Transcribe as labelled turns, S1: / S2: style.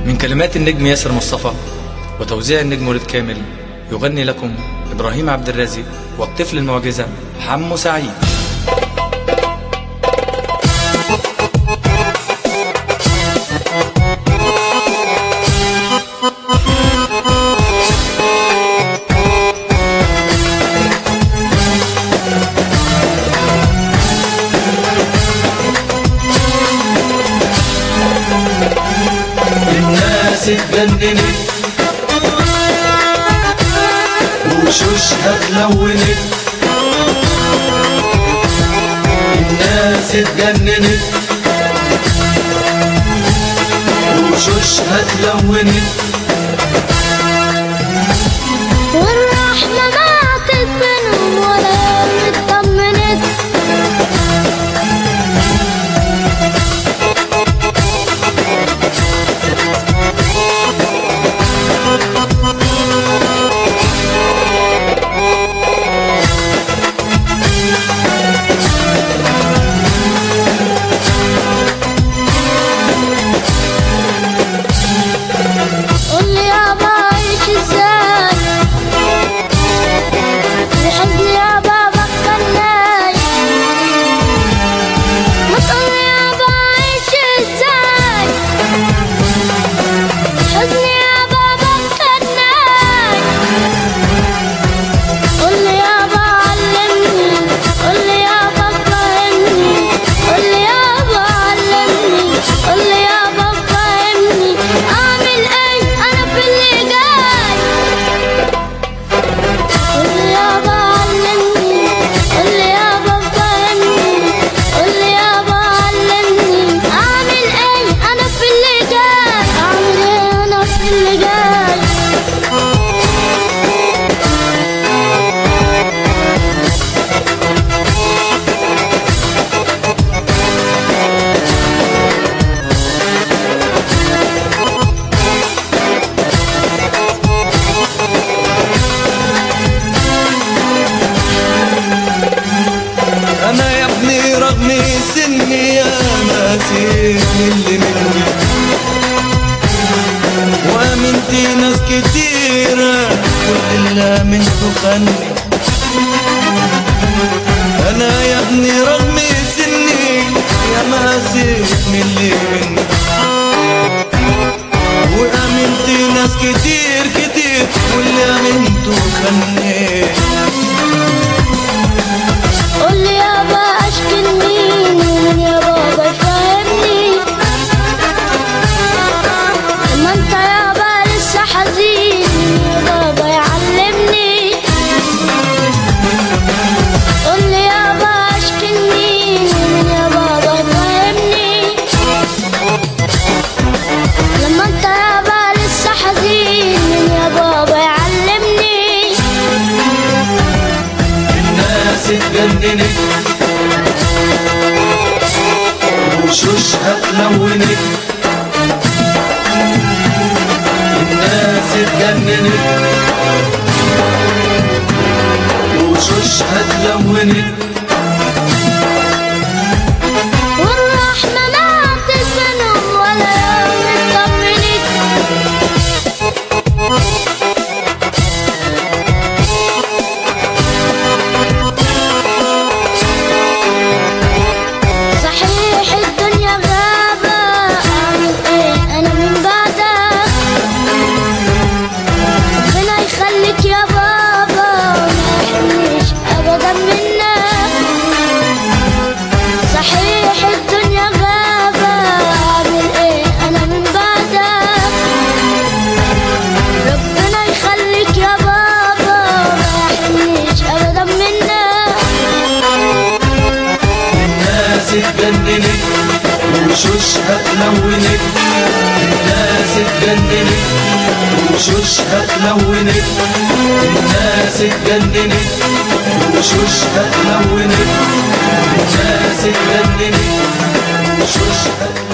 S1: من كلمات النجم ياسر مصطفى وتوزيع النجم وليد كامل يغني لكم إبراهيم عبد الرازق والطفل المعجزة حمو سعيد
S2: الناس اتجننت وشوشها اتلونت الناس اتجننت وشوشها اتلونت
S3: والرحمة ماتت بينهم ولا يوم اطمنت قول لي يابا عايش ازاي الحزن يابا بطلناي ما تقول لي يابا عايش ازاي الحزن يابا بطلناي قول لي يابا علمني قول لي يابا فهمني قول لي يابا علمني قول لي يابا فهمني اعمل ايه انا في اللي جاي قول لي يابا علمني قول لي يابا فهمني قول لي يابا علمني اعمل ايه انا في اللي جاي اعمل ايه انا في اللي جاي
S2: انا يا ابني رغم سني يا ناسي اللي مني وامنتي ناس كتيرة كل اللي منكو خني انا يا ابني رغم سني يا ماسك من اللي مني وامنتي ناس كتير كتير واللي امنتو خني
S3: قول لي يابا اشكي لمين ومين يا بابا يفهمني ما انت يابا لسه حزين يا بابا يعلمني قول لي يابا اشكي لمين ومين يا بابا يفهمني لما انت يابا لسه حزين مين يا بابا يعلمني
S2: الناس اتجننت وشوشها اتلونت الناس اتجننت وشوشها اتلونت
S3: والرحمة ماتت بينهم ولا يوم اطمنت صحيح الدنيا غابة أعمل إيه أنا من بعدك ربنا يخليك يا بابا وما يحرمنيش أبدا منك صحيح الدنيا غابة أعمل إيه أنا من بعدك ربنا يخليك يا بابا وما يحرمنيش أبدا منك
S2: الناس اتجننت وشوشها اتلونت الناس اتجننت وشوشها اتلونت الناس اتجننت وشوشها اتلونت الناس اتجننت وشوشها اتلونت